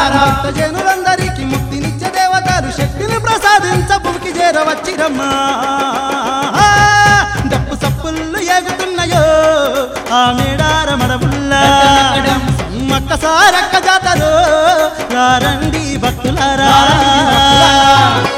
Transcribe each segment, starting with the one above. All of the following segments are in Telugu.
భక్తులారా భక్త జనులందరికీ ముక్తినిచ్చే దేవతలు శక్తిని ప్రసాదించ భూమికి చేరవచ్చిరమ్మా డప్పు సప్పుళ్ళు ఎగుతున్నాయో ఆ మేడార మడబుల్లా ఎక్కడెక్కడం? సమ్మక్క సారక్క జాతరో రండి భక్తులారా రండి భక్తులారా.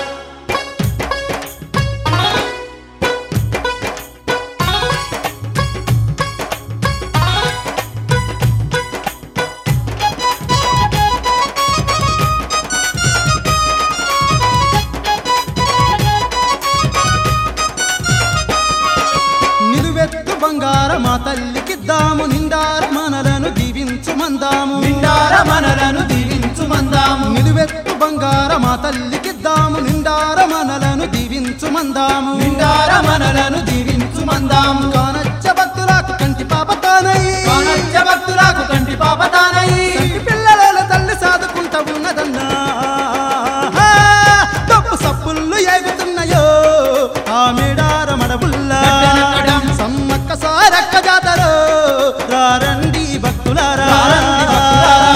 నిలువెత్తు బంగార మా తల్లికిద్దాము నిండార మనలను దీవించు మందాము నిండార మనలను దీవించు మందాము నిలువెత్తు బంగార మా తల్లికిద్దాము నిండార మనలను దీవించు మందాము నిండార మనలను దీవించు మందాము కానచ్చ భక్తులకు కంటి పాపతానై కానచ్చ భక్తులకు కంటి పాపతానై కంటి పిల్లల తల్లి సాదుకుంటా ఉన్నదన్నా డప్పు సప్పుళ్ళు ఎగుతున్నాయో ఆ మేడార మడబుల్లా ఎక్కడెక్కడం? సమ్మక్క సారక్క జాతర రండి భక్తులారా రండి భక్తులారా.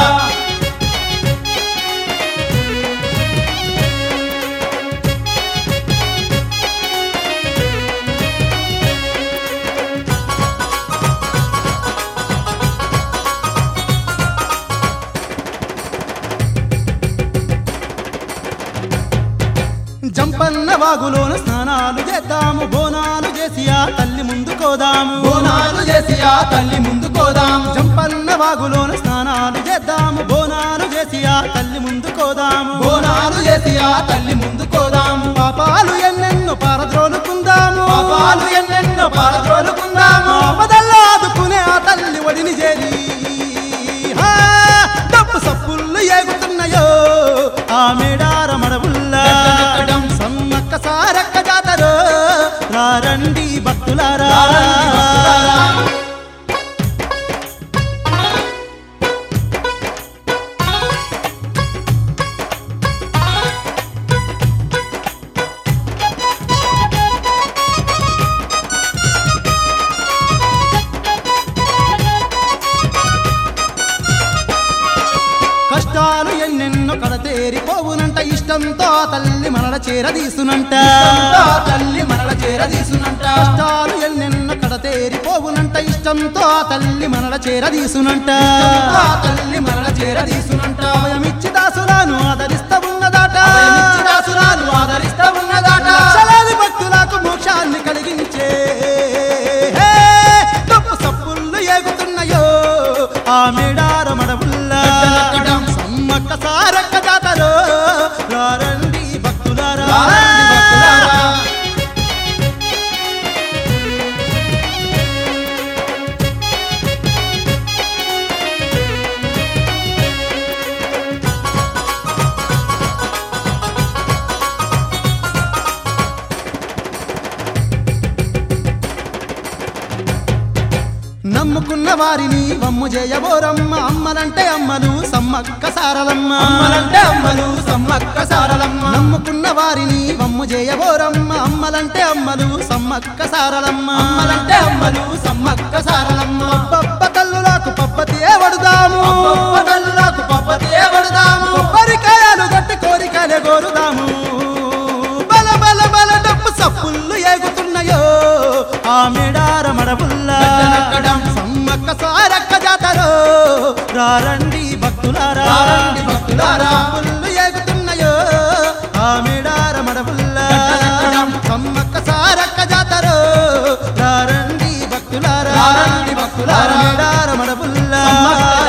జంపన్న వాగులోన స్నానాలు చేద్దాము బోనాలు చేసి ఆ తల్లి ముందు కోదాము బోనాలు చేసి ఆ తల్లి ముందు కోదాము జంపన్న వాగులోన స్నానాలు చేద్దాము బోనాలు చేసి ఆ తల్లి ముందు కోదాము బోనాలు చేసి ఆ తల్లి ముందు కోదాము పాపాలు ఎన్నెన్నో పారద్రోలుకుందాము పాపాలు ఎన్నెన్నో పారద్రోలుకుందాము ఆపదల్లో ఆదుకునే ఆ తల్లి ఒడిని చేరి హా, డప్పు సప్పుళ్ళు ఎగుతున్నాయో ఆ మేడార మడవుల్లా ఎక్కడెక్కడం? సమ్మక్క సారక్క జాతర రండి భక్తులారా రండి భక్తులారా. కష్టాలు ఎన్నెన్నో కడతేరిపోవునంట ఇష్టంతో ఆ తల్లి మనల చేరదీసునంట ఇష్టంతో ఆ తల్లి మనల చేరదీసునంట కష్టాలు ఎన్నెన్నో కడతేరిపోవునంట ఇష్టంతో ఆ తల్లి మనల చేరదీసునంట ఆ తల్లి మనల చేరదీసునంట అభయమిచ్చి దాసులను ఆదరిస్తా ఉన్నదాట అభయమిచ్చి దాసురాలు ఆదరిస్తా ఉన్నదాట లక్షలాది భక్తులకు మోక్షాన్ని కలిగించే హే, డప్పు సప్పుళ్ళు ఎగుతున్నాయో ఆ మేడార మడవుల్లా ఎక్కడెక్కడం? సమ్మక్క సారక్క జాతర రండి భక్తులారా రండి భక్తులారా. నమ్ముకున్న వారిని వమ్ము చేయబోరమ్మ అమ్మలంటే అమ్మలు సమ్మక్క సారలమ్మ అమ్మలంటే అమ్మలు సమ్మక్క సారలమ్మ నమ్ముకున్న వారిని వమ్ము చేయబోరమ్మ అమ్మలంటే అమ్మలు సమ్మక్క సారలమ్మ అమ్మలంటే అమ్మలు సమ్మక్క సారలమ్మ పప్ప తల్లులకు పప్పతి వడుదాము అబ్బబ్బ తల్లులకు పప్పతి ఏవడుదాము కొబ్బరికాయలు గట్టి కోరికలే కోరుదాము బల బల బల డప్పు సప్పుళ్ళు ఎగుతున్నాయో ఆ మేడార మడబుల్లా ఎక్కడెక్కడం? సమ్మక్క సారక్క జాతర రండి భక్తులారా రండి భక్తులారా. సప్పుళ్ళు ఎగుతున్నాయో ఆ మేడార మడబుల్లా ఎక్కడెక్కడం? సమ్మక్క సారక్క జాతర రండి భక్తులారా రండి భక్తులారా. మేడార మడబుల్లా సమ్మక్క